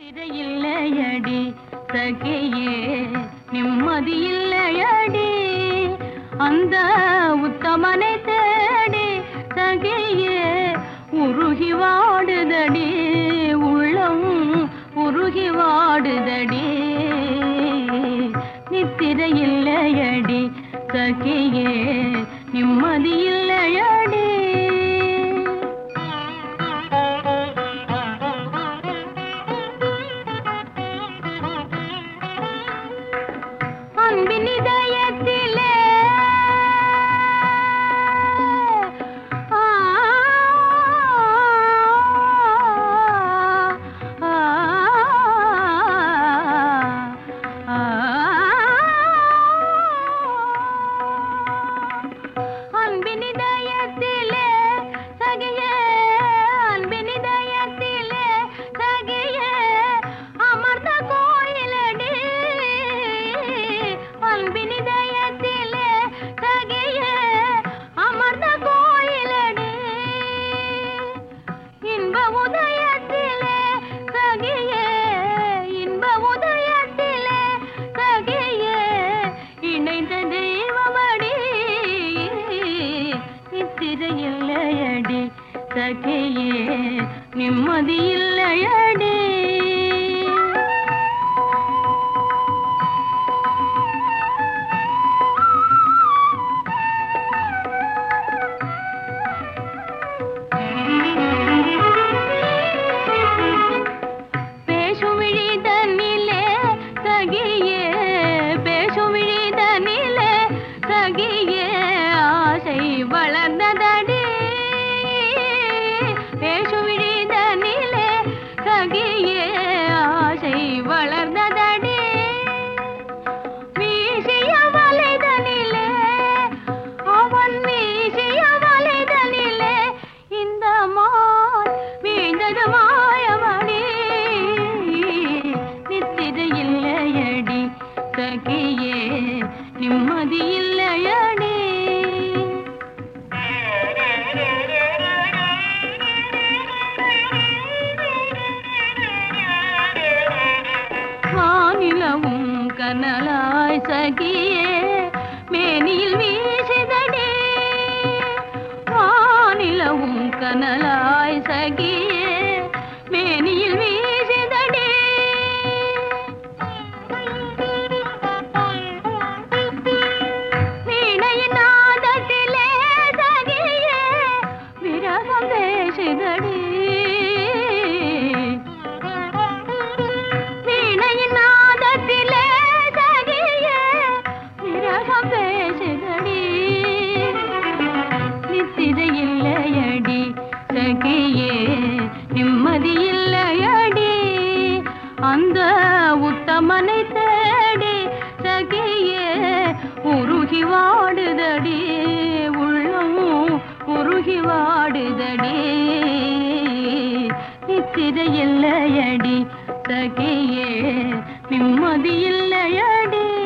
திரையில்லையடி சகியே நிம்மதியில்லையடி அந்த உத்தமனை தேடி சகியே உருகி வாடுதடி உள்ளம் உருகி வாடுதடி நித்திரையில்லையடி சகியே நிம்மதியில்லையடி அன்பின் இதயத்திலே ஆ, ஆ, ஆ, அன்பின் இதயத்திலே சகியே அன்பின் இதயத்திலே சகியே அமர்ந்த கோயிலடி அன்பின் இதயத்திலே சகியே அமர்ந்த கோயிலடி இன்ப உதயத்திலே சகியே இன்ப உதயத்திலே சகியே இணைந்த தெய்வமடி நித்திரையில்லையடி சகியே நிம்மதியில்லையடி பேசுமிழி தன்னிலே சகியே பேசுமிழி தன்னிலே சகியே ஆசை வளர்ந்ததடி பேசுமிழி தன்னிலே சகியே ஆசை வளர்ந்ததடி வீசிய வலைதனிலே அவன் வீசிய வலைதனிலே இந்த மான் வீழ்ந்தது மாயமடி நித்திரை இல்லையடி சகியே நிம்மதி இல்லையடி வானிலவும் கனலாய் சகியே மேனியில் வீசிதடி வானிலவும் கனலாய் சகியே மேனியில் வீசிதடி வீணையின் நாதத்திலே சகியே விரகம் பேசுதடி வீணையின் நாதத்திலே சகியே விரகம் பேசுதடி நித்திரை இல்லையடி சகியே நிம்மதி இல்லையடி அந்த உத்தமனை தேடி சகியே உருகி வாடுதடி உள்ளம் உருகி வாடுதடி நித்திரை இல்லையடி சகியே நிம்மதி இல்லையடி